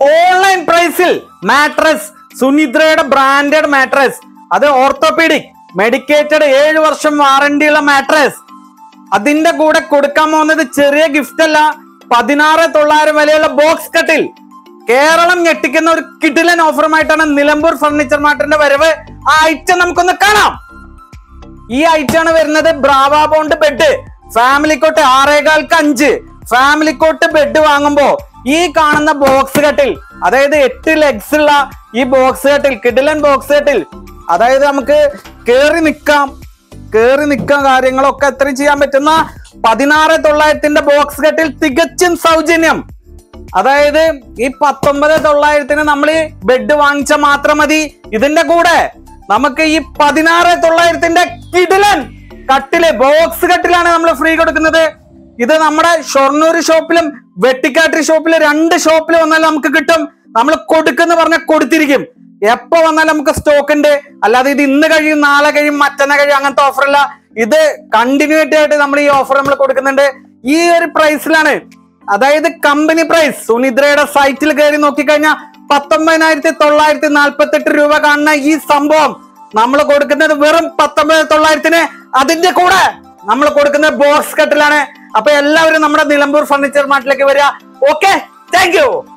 online പ്രൈസിൽ mattress സുനിദ്രയുടെ branded mattress അത് ഓർത്തോപീഡിക് മെഡിക്കേറ്റഡ് ഏഴ് വർഷം വാറണ്ടി ഉള്ള മാട്രസ് അതിന്റെ കൂടെ കൊടുക്കാൻ പോകുന്നത് ചെറിയ ഗിഫ്റ്റ് അല്ല പതിനാറ് തൊള്ളായിരം വിലയുള്ള ബോക്സ് കട്ടിൽ കേരളം ഞെട്ടിക്കുന്ന ഒരു കിടിലൻ ഓഫറുമായിട്ടാണ് നിലമ്പൂർ ഫർണിച്ചർ മാർട്ടിന്റെ വരവ് ആ ഐറ്റം നമുക്കൊന്ന് കാണാം ഈ ഐറ്റം ആണ് വരുന്നത് ബ്രാവ ബോണ്ട് ബെഡ് ഫാമിലി കോട്ട് ആറേകാൽക്ക് അഞ്ച് ഫാമിലി കോട്ട് ബെഡ് വാങ്ങുമ്പോ ഈ കാണുന്ന ബോക്സ് കട്ടിൽ അതായത് എട്ട് ലെഗ്സ് ഉള്ള ഈ ബോക്സ് കട്ടിൽ കിഡിലൻ ബോക്സ് കട്ടിൽ അതായത് നമുക്ക് കേറി നിക്കാം കേറി നിക്കാൻ കാര്യങ്ങളൊക്കെ എത്രയും ചെയ്യാൻ പറ്റുന്ന പതിനാറ് തൊള്ളായിരത്തിന്റെ ബോക്സ് കട്ടിൽ തികച്ചും സൗജന്യം അതായത് ഈ പത്തൊമ്പത് തൊള്ളായിരത്തിന് നമ്മൾ ബെഡ് വാങ്ങിച്ച മാത്രം മതി ഇതിന്റെ കൂടെ നമുക്ക് ഈ പതിനാറ് തൊള്ളായിരത്തിന്റെ കിടിലൻ കട്ടില് ബോക്സ് കട്ടിലാണ് നമ്മൾ ഫ്രീ കൊടുക്കുന്നത് ഇത് നമ്മുടെ ഷൊർണൂർ ഷോപ്പിലും വെട്ടിക്കാട്ടിരി ഷോപ്പിലും രണ്ട് ഷോപ്പിൽ വന്നാലും നമുക്ക് കിട്ടും നമ്മൾ കൊടുക്കുന്ന പറഞ്ഞ കൊടുത്തിരിക്കും എപ്പോ വന്നാലും നമുക്ക് സ്റ്റോക്ക് ഉണ്ട് അല്ലാതെ ഇത് ഇന്ന് കഴിയും നാളെ കഴിയും മറ്റന്നാ കഴിയും അങ്ങനത്തെ ഓഫർ അല്ല ഇത് കണ്ടിന്യൂറ്റി ആയിട്ട് നമ്മൾ ഈ ഓഫർ നമ്മൾ കൊടുക്കുന്നുണ്ട് ഈ ഒരു പ്രൈസിലാണ് അതായത് കമ്പനി പ്രൈസ് സുനിദ്രയുടെ സൈറ്റിൽ കയറി നോക്കിക്കഴിഞ്ഞാൽ പത്തൊമ്പതിനായിരത്തി തൊള്ളായിരത്തി നാൽപ്പത്തി എട്ട് രൂപ കാണുന്ന ഈ സംഭവം നമ്മൾ കൊടുക്കുന്നത് വെറും പത്തൊമ്പത് തൊള്ളായിരത്തിന് അതിന്റെ കൂടെ നമ്മൾ കൊടുക്കുന്ന ബോക്സ് കട്ടിലാണ് അപ്പൊ എല്ലാവരും നമ്മുടെ നിലമ്പൂർ ഫർണിച്ചർ മാർട്ടിലേക്ക് വരിക ഓക്കെ താങ്ക് യു